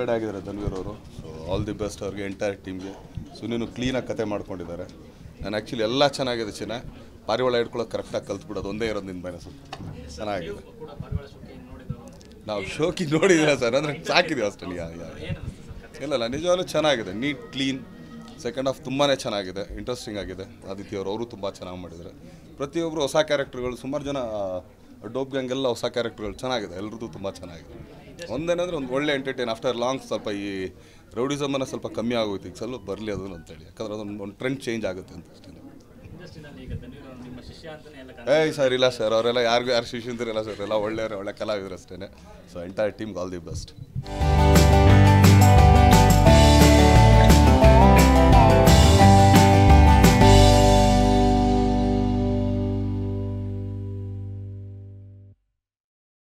ready ಆಗಿದ್ದಾರೆ ಧನ್ವೀರ್ ಅವರು so all the best ಅವ್ರಿಗೆ ಎಂಟೈರ್ ಟೀಮ್ಗೆ ಸುನೀನು ಕ್ಲೀನಾಗಿ ಕತೆ ಮಾಡ್ಕೊಂಡಿದ್ದಾರೆ ನಾನು ಆ್ಯಕ್ಚುಲಿ ಎಲ್ಲ ಚೆನ್ನಾಗಿದೆ ಚಿನ್ನ ಪಾರಿವಾಳ ಹಿಡ್ಕೊಳ್ಳೋಕೆ ಕರೆಕ್ಟಾಗಿ ಕಲ್ತ್ಬಿಡೋದು ಒಂದೇ ಇರೋದು ನಿನ್ನ ಮೈನಸ್ ಚೆನ್ನಾಗಿದೆ ನಾವು ಶೋಕಿ ನೋಡಿದಿಲ್ಲ ಸರ್ ಅಂದರೆ ಸಾಕಿದ್ದೀವಿ ಅಷ್ಟಲ್ಲಿ ಯಾ ಯಾ ಇಲ್ಲ ಇಲ್ಲ ನಿಜವಾಗ್ಲೂ ಚೆನ್ನಾಗಿದೆ ನೀಟ್ ಕ್ಲೀನ್ ಸೆಕೆಂಡ್ ಹಾಫ್ ತುಂಬಾ ಚೆನ್ನಾಗಿದೆ ಇಂಟ್ರೆಸ್ಟಿಂಗ್ ಆಗಿದೆ ಆದಿತ್ಯ ಅವರು ಅವರು ತುಂಬ ಚೆನ್ನಾಗಿ ಮಾಡಿದ್ದಾರೆ ಪ್ರತಿಯೊಬ್ಬರು ಹೊಸ ಕ್ಯಾರೆಕ್ಟರ್ಗಳು ಸುಮಾರು ಜನ ಡೋಪ್ ಗ್ಯಾಂಗ್ ಎಲ್ಲ ಹೊಸ ಕ್ಯಾರೆಕ್ಟರ್ಗಳು ಚೆನ್ನಾಗಿದೆ ಎಲ್ರದ್ದು ತುಂಬ ಚೆನ್ನಾಗಿದೆ ಒಂದೇನಂದ್ರೆ ಒಂದು ಒಳ್ಳೆ ಎಂಟರ್ಟೈನ್ ಆಫ್ಟರ್ ಲಾಂಗ್ ಸ್ವಲ್ಪ ಈ ರೌಡಿಸಮನ್ನು ಸ್ವಲ್ಪ ಕಮ್ಮಿ ಆಗೋಯ್ತು ಈಗ ಸ್ವಲ್ಪ ಬರಲಿ ಅದು ಅಂತೇಳಿ ಯಾಕಂದ್ರೆ ಅದೊಂದು ಒಂದು ಟ್ರೆಂಡ್ ಚೇಂಜ್ ಆಗುತ್ತೆ ಅಂತ ಅಷ್ಟೇ ಇಂಡಸ್ಟ್ರಿನಲ್ಲಿ ಈಗ ಧನ್ವೀರ್ ಅವರು ನಿಮ್ಮ ಶಿಷ್ಯ ಅಂತಾನೆ ಎಲ್ಲ ಏಯ್ ಸರ್ ಇಲ್ಲ ಸರ್ ಅವರೆಲ್ಲ ಯಾರಿಗೂ ಯಾರು ಶಿಷ್ಯಂತಿರಲ್ಲ ಸರ್ ಎಲ್ಲ ಒಳ್ಳೆಯವರು ಒಳ್ಳೆ ಕಲಾವಿದರು ಅಷ್ಟೇ ಸೊ ಎಂಟೈರ್ ಟೀಮ್ಗೆ ಆಲ್ ದಿ ಬೆಸ್ಟ್